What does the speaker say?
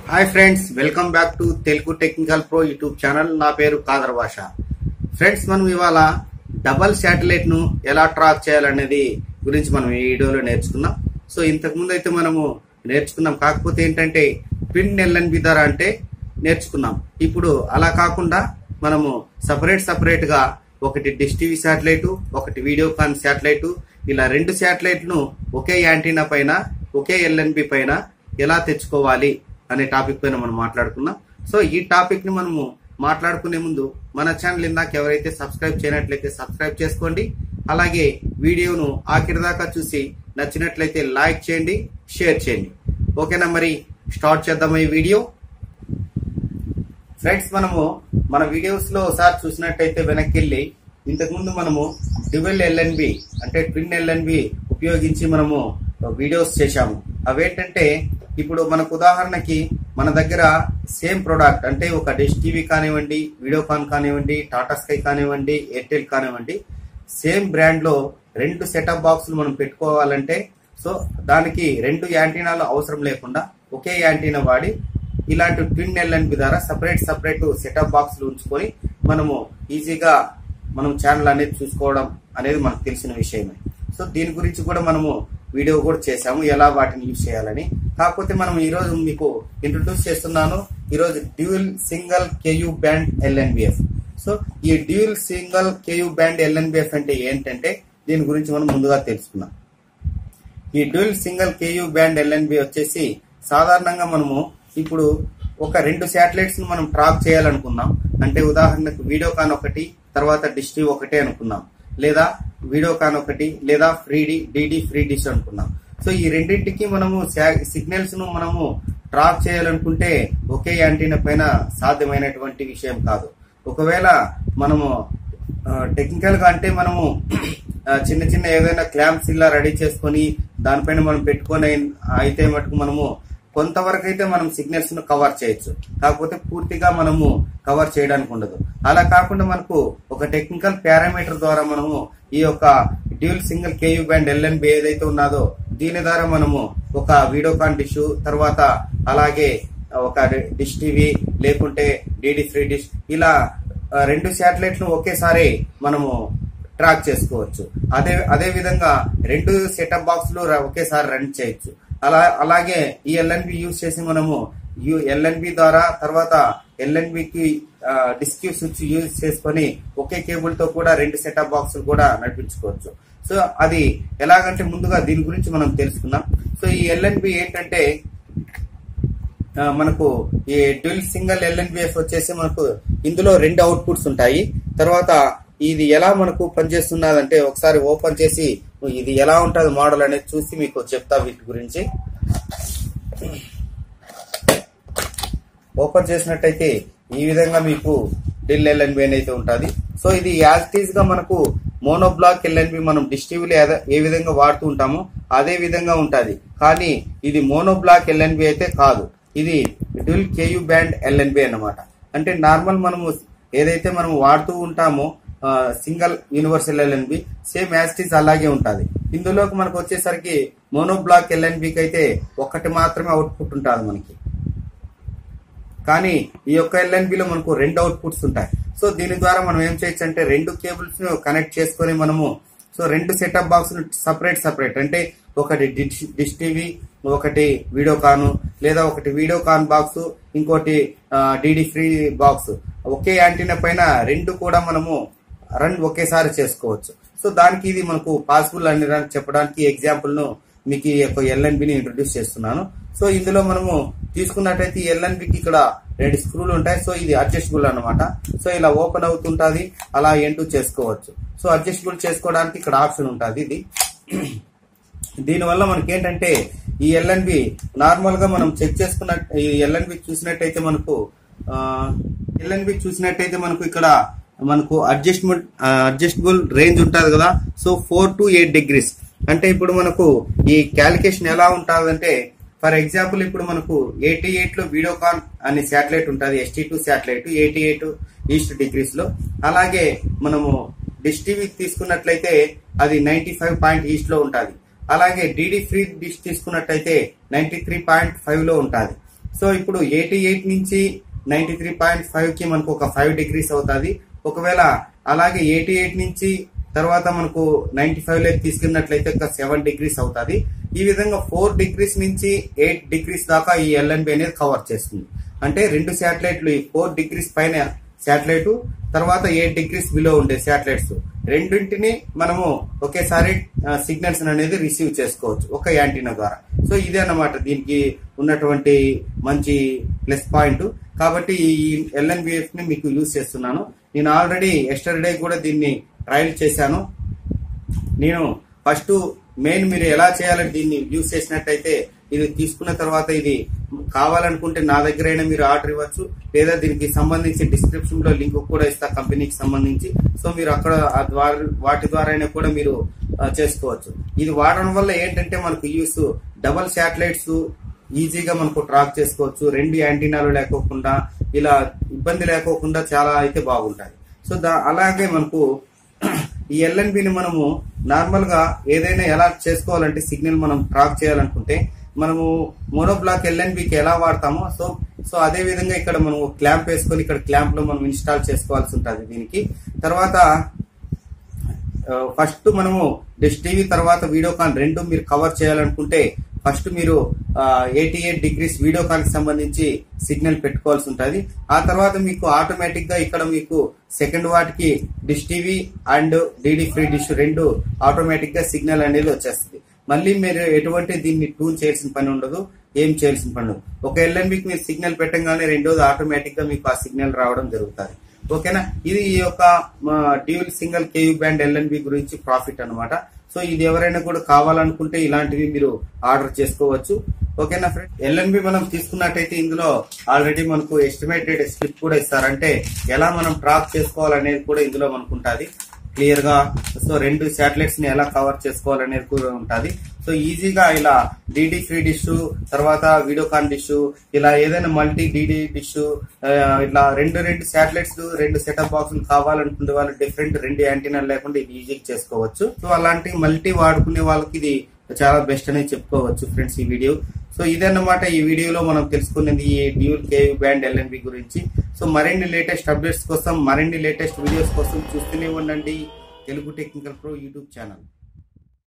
hi friends welcome back to Telugu technical pro YouTube channel నా పేరు కాదర్ భాష ఫ్రెండ్స్ మనం ఇవాళ డబల్ శాటిలైట్ ను ఎలా ట్రాక్ చేయాలనేది గురించి మనం ఈ వీడియోలో నేర్చుకున్నాం సో ఇంతకు ముందు అయితే మనము నేర్చుకున్నాం కాకపోతే ఏంటంటే పిన్ ఎల్ఎన్బి ధర అంటే నేర్చుకున్నాం ఇప్పుడు అలా కాకుండా మనము సపరేట్ సపరేట్ గా ఒకటి డిష్ టీవీ శాటిలైట్ ఒకటి వీడియోకాన్ శాటిలైట్ ఇలా రెండు శాటిలైట్ ను ఒకే యాంటీనా పైన ఒకే ఎల్ఎన్బి పైన ఎలా తెచ్చుకోవాలి అనే టాపిక్ పైన మనం మాట్లాడుకుందాం సో ఈ టాపిక్ ని మనము మాట్లాడుకునే ముందు మన ఛానల్ ఇందాక ఎవరైతే సబ్స్క్రైబ్ చేయనట్లయితే సబ్స్క్రైబ్ చేసుకోండి అలాగే వీడియోను ఆఖరి దాకా చూసి నచ్చినట్లయితే లైక్ చేయండి షేర్ చేయండి ఓకేనా మరి స్టార్ట్ చేద్దాం ఈ వీడియో ఫ్రెండ్స్ మనము మన వీడియోస్ లో ఒకసారి చూసినట్టయితే వెనక్కి వెళ్ళి ఇంతకుముందు మనము డ్యువెల్ ఎల్ఎన్బి అంటే ట్విన్ ఎల్ఎన్బి ఉపయోగించి మనము వీడియోస్ చేశాము అవేంటంటే ఇప్పుడు మనకు ఉదాహరణకి మన దగ్గర సేమ్ ప్రోడక్ట్ అంటే ఒక డిష్ టీవీ కానివ్వండి వీడియోకాన్ కానివ్వండి టాటా స్కై కానివ్వండి ఎయిర్టెల్ కానివ్వండి సేమ్ బ్రాండ్ లో రెండు సెటప్ బాక్సులు మనం పెట్టుకోవాలంటే సో దానికి రెండు యాంటీనాలు అవసరం లేకుండా ఒకే యాంటీనా వాడి ఇలాంటి ట్విన్ ఎల్ఎన్బి ద్వారా సపరేట్ సపరేట్ సెటప్ బాక్స్లు ఉంచుకొని మనము ఈజీగా మనం ఛానల్ అనేది చూసుకోవడం అనేది మనకు తెలిసిన విషయమే సో దీని గురించి కూడా మనము వీడియో కూడా చేశాము ఎలా వాటిని యూజ్ చేయాలని కాకపోతే మనం ఈ రోజు మీకు ఇంట్రొడ్యూస్ చేస్తున్నాను ఈ రోజు dual single Ku band LNBF so ఈ dual single Ku band LNBF అంటే ఏంటంటే దీని గురించి మనం ముందుగా తెలుసుకుందాం ఈ dual single Ku band LNB వచ్చేసి సాధారణంగా మనము ఇప్పుడు ఒక రెండు శాటిలైట్స్ ను మనం ట్రాక్ చేయాలనుకున్నాం అంటే ఉదాహరణకు వీడియోకాన్ ఒకటి తర్వాత డిష్ టీవీ ఒకటే అనుకున్నాం లేదా వీడియోకాన్ ఒకటి లేదా free D DD free dish అనుకున్నాం సో ఈ రెండింటికి మనము సిగ్నల్స్ ను మనము ట్రాక్ చేయాలనుకుంటే ఒకే యాంటీనా పైన సాధ్యమైనటువంటి విషయం కాదు ఒకవేళ మనము టెక్నికల్ గా అంటే మనము ఆ, చిన్న చిన్న ఏదైనా క్లాంప్స్ ఇలా రెడీ చేసుకొని దానిపైన మనం పెట్టుకొని అయితే మటుకు మనము కొంతవరకు అయితే మనం సిగ్నల్స్ ను కవర్ చేయొచ్చు కాకపోతే పూర్తిగా మనము కవర్ చేయడానికి ఉండదు అలా కాకుండా మనకు ఒక టెక్నికల్ పారామీటర్ ద్వారా మనము ఈ యొక్క dual single Ku band LNB ఏదైతే ఉన్నదో దీని ద్వారా మనము ఒక వీడియోకాన్ డిష్ తర్వాత అలాగే ఒక డిష్ టీవీ లేకుంటే డిడి ఫ్రీ డిష్ ఇలా ఆ, రెండు శాటిలైట్లు ఒకేసారి మనము ట్రాక్ చేసుకోవచ్చు అదే అదే విధంగా రెండు సెటప్ బాక్స్లు ర- ఒకేసారి రన్ చేయొచ్చు అలా అలాగే ఈ ఎల్ఎన్బి యూజ్ చేసి మనము ఎల్ఎన్బి ద్వారా తర్వాత ఎల్ఎన్బికి డిస్క్యూ స్విచ్ యూజ్ చేసుకొని ఒకే కేబుల్ తో కూడా రెండు సెటప్ బాక్స్ కూడా నడిపించుకోవచ్చు సో అది ఎలాగంటే ముందుగా దీని గురించి మనం తెలుసుకుందాం సో ఈ ఎల్ఎన్బి ఏంటంటే ఆ, మనకు ఈ డ్యూల్ సింగిల్ ఎల్ఎన్బిఎఫ్ వచ్చేసి మనకు ఇందులో రెండు అవుట్పుట్స్ ఉంటాయి తర్వాత ఇది ఎలా మనకు పనిచేస్తున్నదంటే ఒకసారి ఓపెన్ చేసి ఇది ఎలా ఉంటుంది మోడల్ అనేది చూసి మీకు చెప్తా వీటి గురించి ఓపెన్ చేసినట్టయితే ఈ విధంగా మీకు డిల్ ఎల్ఎన్బి అనేది ఉంటుంది సో ఇది యాజ్ గా మనకు మోనోబ్లాక్ ఎల్ఎన్బి మనం డిష్ టీవీలో ఏద- ఏ విధంగా వాడుతూ ఉంటామో అదే విధంగా ఉంటుంది కానీ ఇది మోనోబ్లాక్ ఎల్ఎన్బి అయితే కాదు ఇది డ్యూల్ కేయూ బ్యాండ్ ఎల్ఎన్బి అన్నమాట అంటే నార్మల్ మనము ఏదైతే మనం వాడుతూ ఉంటామో సింగల్ యూనివర్సల్ ఎల్ఎన్బి సేమ్ యాస్టీస్ అలాగే ఉంటుంది ఇందులోకి మనకు వచ్చేసరికి మోనోబ్లాక్ ఎల్ఎన్బికి అయితే ఒక్కటి మాత్రమే అవుట్పుట్ ఉంటుంది మనకి కానీ ఈ యొక్క ఎల్ఎన్బిలో మనకు రెండు అవుట్పుట్స్ ఉంటాయి సో దీని ద్వారా మనం ఏం చేయొచ్చు అంటే రెండు కేబుల్స్ ను కనెక్ట్ చేసుకొని మనము సో రెండు సెటప్ బాక్స్ సపరేట్ సపరేట్ అంటే ఒకటి డిష్ డిష్ టీవీ ఒకటి వీడియోకాన్ లేదా ఒకటి వీడియోకాన్ బాక్స్ ఇంకోటి డిడి ఫ్రీ బాక్స్ ఒకే యాంటీనా పైన రెండు కూడా మనము రన్ ఒకేసారి చేసుకోవచ్చు సో దానికి ఇది మనకు పాసిబుల్ అని దానికి చెప్పడానికి ఎగ్జాంపుల్ ను మీకు ఈ యొక్క ఎల్ఎన్బిని ఇంట్రొడ్యూస్ చేస్తున్నాను సో ఇందులో మనము తీసుకున్నట్టయితే ఈ ఎల్ఎన్బికి ఇక్కడ రెండు స్క్రూలు ఉంటాయి సో ఇది అడ్జస్టబుల్ అన్నమాట సో ఇలా ఓపెన్ అవుతుంటది అలా ఎంటూ చేసుకోవచ్చు సో అడ్జస్టబుల్ చేసుకోవడానికి ఇక్కడ ఆప్షన్ ఉంటుంది ఇది దీనివల్ల మనకి ఏంటంటే ఈ ఎల్ఎన్బి నార్మల్ గా మనం చెక్ చేసుకున్న ఈ ఎల్ఎన్బి చూసినట్టయితే మనకు ఎల్ఎన్బి చూసినట్టయితే మనకు ఇక్కడ మనకు అడ్జస్ట్మెంట్ అడ్జస్టబుల్ రేంజ్ ఉంటుంది కదా so four to eight degrees అంటే ఇప్పుడు మనకు ఈ క్యాలిక్యులేషన్ ఎలా ఉంటుందంటే ఫర్ ఎగ్జాంపుల్ ఇప్పుడు మనకు ఎయిటీ ఎయిట్ లో వీడియోకాన్ అనే శాటిలైట్ ఉంటుంది ST two satellite eighty eight east degrees లో అలాగే మనము డిష్ టీవీ తీసుకున్నట్లయితే అది నైన్టీ ఫైవ్ పాయింట్ ఈస్ట్ లో ఉంటుంది అలాగే డిడి ఫ్రీ డిష్ తీసుకున్నట్టయితే నైన్టీ త్రీ పాయింట్ ఫైవ్ లో ఉంటుంది సో ఇప్పుడు ఎయిటీ ఎయిట్ నుంచి నైన్టీ త్రీ పాయింట్ ఫైవ్ కి మనకు ఒక ఫైవ్ డిగ్రీస్ అవుతుంది ఒకవేళ అలాగే ఎయిటీ ఎయిట్ నుంచి తర్వాత మనకు నైన్టీ ఫైవ్ లోకి తీసుకున్నట్లయితే ఒక సెవెన్ డిగ్రీస్ అవుతుంది ఈ విధంగా ఫోర్ డిగ్రీస్ నుంచి ఎయిట్ డిగ్రీస్ దాకా ఈ ఎల్ఎన్బి అనేది కవర్ చేస్తుంది అంటే రెండు శాటిలైట్లు ఈ ఫోర్ డిగ్రీస్ పైన శాటిలైట్ తర్వాత ఎయిట్ డిగ్రీస్ బిలో ఉండే శాటిలైట్స్ రెండింటిని మనము ఒకేసారి సిగ్నల్స్ అనేది రిసీవ్ చేసుకోవచ్చు ఒక యాంటీనా ద్వారా సో ఇదే అన్నమాట దీనికి ఉన్నటువంటి మంచి ప్లస్ పాయింట్ కాబట్టి ఈ ఎల్ఎన్బిఎఫ్ ని మీకు యూజ్ చేస్తున్నాను నేను ఆల్రెడీ ఎస్టర్డే కూడా దీన్ని ట్రయల్ చేశాను నేను ఫస్ట్ మెయిన్ మీరు ఎలా చేయాలని దీన్ని యూజ్ చేసినట్టయితే ఇది తీసుకున్న తర్వాత ఇది కావాలనుకుంటే నా దగ్గరైనా మీరు ఆర్డర్ ఇవ్వచ్చు లేదా దీనికి సంబంధించి డిస్క్రిప్షన్ లో లింక్ కూడా ఇస్తా కంపెనీకి సంబంధించి సో మీరు అక్కడ ఆ ద్వారా వాటి ద్వారా అయినా కూడా మీరు ఆ, చేసుకోవచ్చు ఇది వాడడం వల్ల ఏంటంటే మనకు యూస్ డబల్ శాటిలైట్స్ ఈజీగా మనకు ట్రాక్ చేసుకోవచ్చు రెండు యాంటీనాలు లేకోకుండా ఇలా ఇబ్బంది లేకోకుండా చాలా అయితే బాగుంటాయి సో దా అలాగే మనకు ఈ ఎల్ఎన్బిని మనము నార్మల్ గా ఏదైనా ఎలా చేసుకోవాలంటే సిగ్నల్ మనం ట్రాక్ చేయాలనుకుంటే మనము మోనోబ్లాక్ ఎల్ఎన్బికి ఎలా వాడతామో సో సో అదే విధంగా ఇక్కడ మనం క్లాంప్ వేసుకొని ఇక్కడ క్లాంప్ లో మనం ఇన్స్టాల్ చేసుకోవాల్సి ఉంటుంది దీనికి తర్వాత ఫస్ట్ మనము డిష్ టీవీ తర్వాత వీడియోకాన్ రెండు మీరు కవర్ చేయాలనుకుంటే ఫస్ట్ మీరు ఎయిటీ ఎయిట్ డిగ్రీస్ వీడియోకాన్ కి సంబంధించి సిగ్నల్ పెట్టుకోవాల్సి ఉంటుంది ఆ తర్వాత మీకు ఆటోమేటిక్ గా ఇక్కడ మీకు సెకండ్ వాటికి dish TV and DD free dish రెండు ఆటోమేటిక్ గా సిగ్నల్ అనేది వచ్చేస్తుంది మళ్ళీ మీరు ఎటువంటి దీన్ని ట్యూన్ చేయాల్సిన పని ఉండదు ఏం చేయాల్సిన పని ఉండదు ఒక ఎల్ఎన్బికి మీరు సిగ్నల్ పెట్టంగానే రెండోది ఆటోమేటిక్ గా మీకు ఆ సిగ్నల్ రావడం జరుగుతుంది ఓకేనా ఇది ఈ యొక్క dual single Ku band LNB గురించి ప్రాఫిట్ అన్నమాట సో ఇది ఎవరైనా కూడా కావాలనుకుంటే ఇలాంటివి మీరు ఆర్డర్ చేసుకోవచ్చు ఓకేనా ఫ్రెండ్ ఎల్ఎన్బి మనం తీసుకున్నట్టయితే ఇందులో ఆల్రెడీ మనకు ఎస్టిమేటెడ్ స్లిప్ కూడా ఇస్తారంటే ఎలా మనం ట్రాక్ చేసుకోవాలనేది కూడా ఇందులో మనకు ఉంటుంది క్లియర్ గా సో రెండు శాటిలైట్స్ ని ఎలా కవర్ చేసుకోవాలనేది కూడా ఉంటుంది సో ఈజీగా ఇలా డిడి ఫ్రీ డిష్ తర్వాత వీడియోకాన్ డిష్ ఇలా ఏదైనా మల్టీ డిడి డిష్ ఇట్లా రెండు రెండు శాటిలైట్స్ రెండు సెటప్ బాక్సులు కావాలనుకునే వాళ్ళు డిఫరెంట్ రెండు యాంటీనాలు లేకుండా ఇది ఈజీగా చేసుకోవచ్చు సో అలాంటి మల్టీ వాడుకునే వాళ్ళకి ఇది చాలా బెస్ట్ అనేది చెప్పుకోవచ్చు ఫ్రెండ్స్ ఈ వీడియో సో ఇదన్నమాట ఈ వీడియోలో మనం తెలుసుకున్నది ఈ డ్యూల్ కేవ్ బ్యాండ్ ఎల్ఎన్బి గురించి సో మరిన్ని లేటెస్ట్ అప్డేట్స్ కోసం మరిన్ని లేటెస్ట్ వీడియోస్ కోసం చూస్తూనే ఉండండి Telugu technical pro YouTube channel